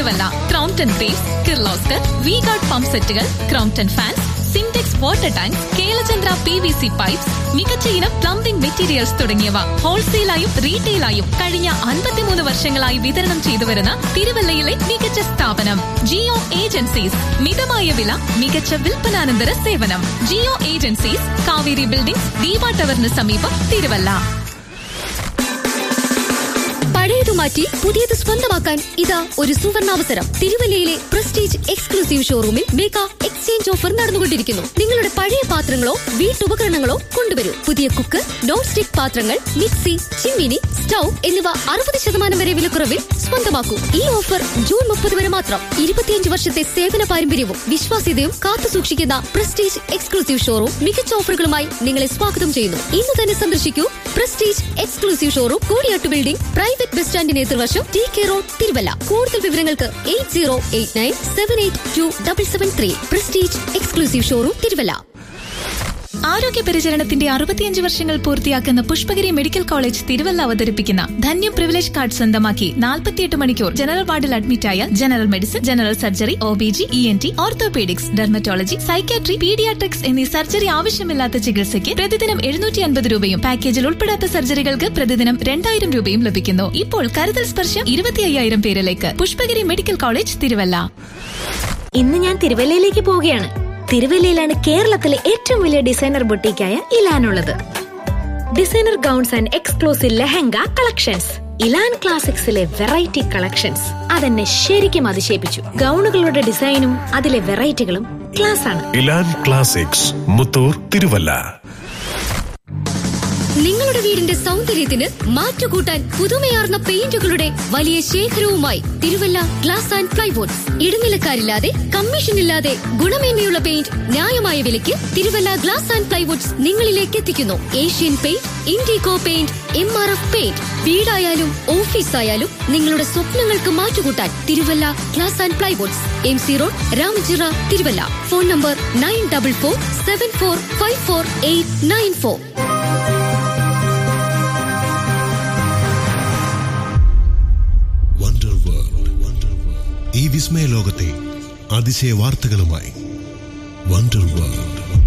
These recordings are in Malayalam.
Thiruvalla Crompton Greaves Kirloskar V guard pump സെറ്റുകൾ Crompton fans Sintex water tank Kelachandra P V C pipes മികച്ച ഇനം പ്ലംബിംഗ് മെറ്റീരിയൽസ് തുടങ്ങിയവ ഹോൾസെയിലായും റീറ്റെയിലായും കഴിഞ്ഞ അൻപത്തിമൂന്ന് വർഷങ്ങളായി വിതരണം ചെയ്തു വരുന്ന തിരുവല്ലയിലെ മികച്ച സ്ഥാപനം ജിയോ ഏജൻസീസ് മിതമായ വില മികച്ച വിൽപ്പനാനന്തര സേവനം ജിയോ ഏജൻസീസ് കാവേരി ബിൽഡിംഗ്സ് ദീപ ടവറിന് സമീപം തിരുവല്ല പഴയത് മാറ്റി പുതിയത് സ്വന്തമാക്കാൻ ഇതാ ഒരു സുവർണാവസരം തിരുവല്ലയിലെ പ്രസ്റ്റീജ് എക്സ്ക്ലൂസീവ് ഷോറൂമിൽ മേക്ക എക്സ്ചേഞ്ച് ഓഫർ നടന്നുകൊണ്ടിരിക്കുന്നു നിങ്ങളുടെ പഴയ പാത്രങ്ങളോ വീട്ടുപകരണങ്ങളോ കൊണ്ടുവരൂ പുതിയ കുക്കർ നോൺ സ്റ്റിക് പാത്രങ്ങൾ മിക്സി ചിമ്മിനി സ്റ്റൗ എന്നിവ അറുപത് ശതമാനം വരെ വിലക്കുറവിൽ സ്വന്തമാക്കൂ ഈ ഓഫർ ജൂൺ മുപ്പത് വരെ മാത്രം ഇരുപത്തിയഞ്ച് വർഷത്തെ സേവന പാരമ്പര്യവും വിശ്വാസ്യതയും കാത്തു സൂക്ഷിക്കുന്ന പ്രസ്റ്റീജ് എക്സ്ക്ലൂസീവ് ഷോറൂം മികച്ച ഓഫറുകളുമായി നിങ്ങളെ സ്വാഗതം ചെയ്യുന്നു ഇന്ന് തന്നെ സന്ദർശിക്കൂ Prestige exclusive showroom Koodiyattu building private bus സ്റ്റാൻഡിന് എതിർവശം ടി കെ റോഡ് തിരുവല്ല കൂടുതൽ വിവരങ്ങൾക്ക് eight zero eight nine seven eight two double seven three Prestige exclusive showroom Thiruvalla ആരോഗ്യ പരിചരണത്തിന്റെ അറുപത്തിയഞ്ച് വർഷങ്ങൾ പൂർത്തിയാക്കുന്ന പുഷ്പഗിരി മെഡിക്കൽ കോളേജ് തിരുവല്ല അവതരിപ്പിക്കുന്ന ധന്യം പ്രിവിലേജ് കാർഡ് സ്വന്തമാക്കി നാൽപ്പത്തിയെട്ട് മണിക്കൂർ ജനറൽ വാർഡിൽ അഡ്മിറ്റായ general medicine general surgery O B G E N T orthopaedics dermatology psychiatry paediatrics എന്നീ സർജറി ആവശ്യമില്ലാത്ത ചികിത്സയ്ക്ക് പ്രതിദിനം എഴുന്നൂറ്റി അൻപത് രൂപയും പാക്കേജിൽ ഉൾപ്പെടാത്ത സർജറികൾക്ക് പ്രതിദിനം രണ്ടായിരം രൂപയും ലഭിക്കുന്നു ഇപ്പോൾ കരുതൽ സ്പർശം ഇരുപത്തി അയ്യായിരം പേരിലേക്ക് പുഷ്പഗിരി മെഡിക്കൽ കോളേജ് തിരുവല്ല ഇന്ന് ഞാൻ തിരുവല്ലയിലേക്ക് പോവുകയാണ് തിരുവല്ലയിലാണ് കേരളത്തിലെ ഏറ്റവും വലിയ ഡിസൈനർ ബൊട്ടീക്കായ ഇലാനുള്ളത് designer gowns and exclusive lehenga collections Elan ക്ലാസിക്സിലെ വെറൈറ്റി കളക്ഷൻസ് അതെന്നെ ശരിക്കും അതിശയിപ്പിച്ചു ഗൗണുകളുടെ ഡിസൈനും അതിലെ വെറൈറ്റികളും ക്ലാസ് ആണ് ഇലാൻ ക്ലാസിക്സ് മുത്തൂർ തിരുവല്ല നിങ്ങളുടെ വീടിന്റെ സൗന്ദര്യത്തിന് മാറ്റുകൂട്ടാൻ പുതുമയാർന്ന പെയിന്റുകളുടെ വലിയ ശേഖരവുമായി തിരുവല്ല ഗ്ലാസ് ആൻഡ് പ്ലൈവുഡ്സ് ഇടനിലക്കാരില്ലാതെ കമ്മീഷൻ ഇല്ലാതെ ഗുണമേന്മയുള്ള പെയിന്റ് ന്യായമായ വിലയ്ക്ക് തിരുവല്ല ഗ്ലാസ് ആൻഡ് പ്ലൈവുഡ്സ് നിങ്ങളിലേക്ക് എത്തിക്കുന്നു Asian paint Indigo paint M R F paint വീടായാലും ഓഫീസായാലും നിങ്ങളുടെ സ്വപ്നങ്ങൾക്ക് മാറ്റുകൂട്ടാൻ Thiruvalla glass and plywoods M C road Ramachira Thiruvalla phone number nine double four seven four five four eight nine four wonder world ഈ വിസ്മയ ലോകത്തെ അതിശയ വാർത്തകളുമായി wonder world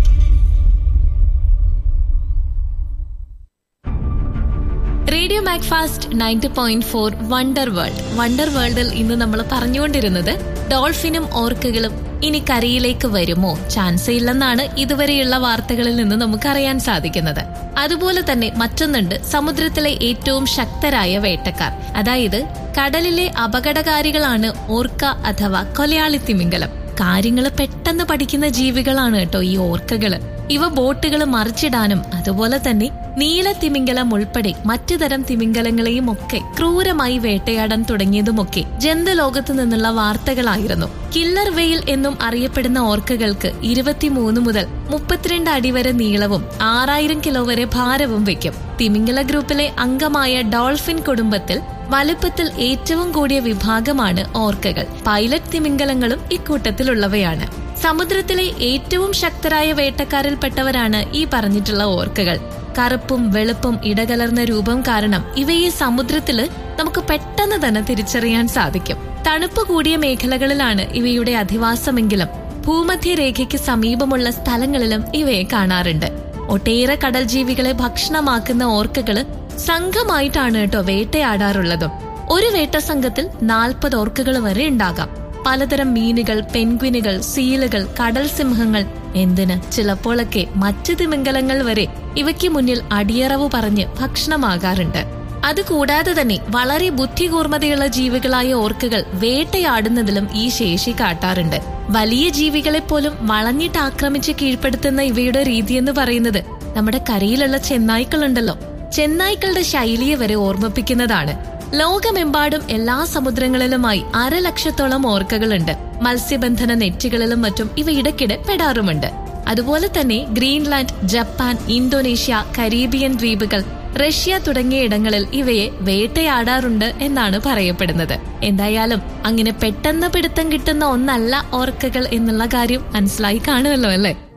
radio Macfast ninety point four wonder world wonder വേൾഡിൽ ഇന്ന് നമ്മൾ പറഞ്ഞുകൊണ്ടിരുന്നത് ഡോൾഫിനും ഓർക്കുകളും ഇനി കരയിലേക്ക് വരുമോ ചാൻസ് ഇല്ലെന്നാണ് ഇതുവരെയുള്ള വാർത്തകളിൽ നിന്ന് നമുക്ക് അറിയാൻ സാധിക്കുന്നത് അതുപോലെ തന്നെ മറ്റൊന്നുണ്ട് സമുദ്രത്തിലെ ഏറ്റവും ശക്തരായ വേട്ടക്കാർ അതായത് കടലിലെ അപകടകാരികളാണ് ഓർക്ക അഥവാ കൊലയാളി തിമിംഗലം കാര്യങ്ങൾ പെട്ടെന്ന് പഠിക്കുന്ന ജീവികളാണ് കേട്ടോ ഈ ഓർക്കകള് ഇവ ബോട്ടുകൾ മറിച്ചിടാനും അതുപോലെ തന്നെ നീല തിമിംഗലം ഉൾപ്പെടെ മറ്റു തരം തിമിംഗലങ്ങളെയും ഒക്കെ ക്രൂരമായി വേട്ടയാടാൻ തുടങ്ങിയതുമൊക്കെ ജന്തലോകത്തു നിന്നുള്ള വാർത്തകളായിരുന്നു കില്ലർ വെയിൽ എന്നും അറിയപ്പെടുന്ന ഓർക്കകൾക്ക് ഇരുപത്തിമൂന്ന് മുതൽ മുപ്പത്തിരണ്ട് അടി വരെ നീളവും ആറായിരം കിലോ വരെ ഭാരവും വയ്ക്കും തിമിംഗല ഗ്രൂപ്പിലെ അംഗമായ ഡോൾഫിൻ കുടുംബത്തിൽ വലുപ്പത്തിൽ ഏറ്റവും കൂടിയ വിഭാഗമാണ് ഓർക്കകൾ പൈലറ്റ് തിമിംഗലങ്ങളും ഇക്കൂട്ടത്തിലുള്ളവയാണ് സമുദ്രത്തിലെ ഏറ്റവും ശക്തരായ വേട്ടക്കാരിൽപ്പെട്ടവരാണ് ഈ പറഞ്ഞിട്ടുള്ള ഓർക്കകൾ കറുപ്പും വെളുപ്പും ഇടകലർന്ന രൂപം കാരണം ഇവയെ സമുദ്രത്തില് നമുക്ക് പെട്ടെന്ന് തന്നെ തിരിച്ചറിയാൻ സാധിക്കും തണുപ്പ് കൂടിയ മേഖലകളിലാണ് ഇവയുടെ അധിവാസമെങ്കിലും ഭൂമധ്യരേഖയ്ക്ക് സമീപമുള്ള സ്ഥലങ്ങളിലും ഇവയെ കാണാറുണ്ട് ഒട്ടേറെ കടൽ ജീവികളെ ഭക്ഷണമാക്കുന്ന ഓർക്കകള് സംഘമായിട്ടാണ് കേട്ടോ വേട്ടയാടാറുള്ളതും ഒരു വേട്ട സംഘത്തിൽ നാൽപ്പത് ഓർക്കകൾ വരെ ഉണ്ടാകാം പലതരം മീനുകൾ പെൻഗ്വിനുകൾ സീലുകൾ കടൽ സിംഹങ്ങൾ എന്തിന് ചിലപ്പോഴൊക്കെ മറ്റ് തിമിംഗലങ്ങൾ വരെ ഇവയ്ക്ക് മുന്നിൽ അടിയറവ് പറഞ്ഞ് ഭക്ഷണമാകാറുണ്ട് അതുകൂടാതെ തന്നെ വളരെ ബുദ്ധികൂർമ്മതയുള്ള ജീവികളായ ഓർക്കുകൾ വേട്ടയാടുന്നതിലും ഈ ശേഷി കാട്ടാറുണ്ട് വലിയ ജീവികളെ പോലും വളഞ്ഞിട്ട് ആക്രമിച്ച് കീഴ്പ്പെടുത്തുന്ന ഇവയുടെ രീതി എന്ന് പറയുന്നത് നമ്മുടെ കരയിലുള്ള ചെന്നായ്ക്കളുണ്ടല്ലോ ചെന്നായ്ക്കളുടെ ശൈലിയെ വരെ ഓർമ്മിപ്പിക്കുന്നതാണ് ലോകമെമ്പാടും എല്ലാ സമുദ്രങ്ങളിലുമായി അരലക്ഷത്തോളം ഓർക്കകളുണ്ട് മത്സ്യബന്ധന നെറ്റുകളിലും മറ്റും ഇവ ഇടയ്ക്കിടെ പെടാറുമുണ്ട് അതുപോലെ തന്നെ ഗ്രീൻലാൻഡ് ജപ്പാൻ ഇന്തോനേഷ്യ കരീബിയൻ ദ്വീപുകൾ റഷ്യ തുടങ്ങിയ ഇടങ്ങളിൽ ഇവയെ വേട്ടയാടാറുണ്ട് എന്നാണ് പറയപ്പെടുന്നത് എന്തായാലും അങ്ങനെ പെട്ടെന്ന് പിടുത്തം കിട്ടുന്ന ഒന്നല്ല ഓർക്കകൾ എന്നുള്ള കാര്യം മനസ്സിലായി കാണുമല്ലോ അല്ലേ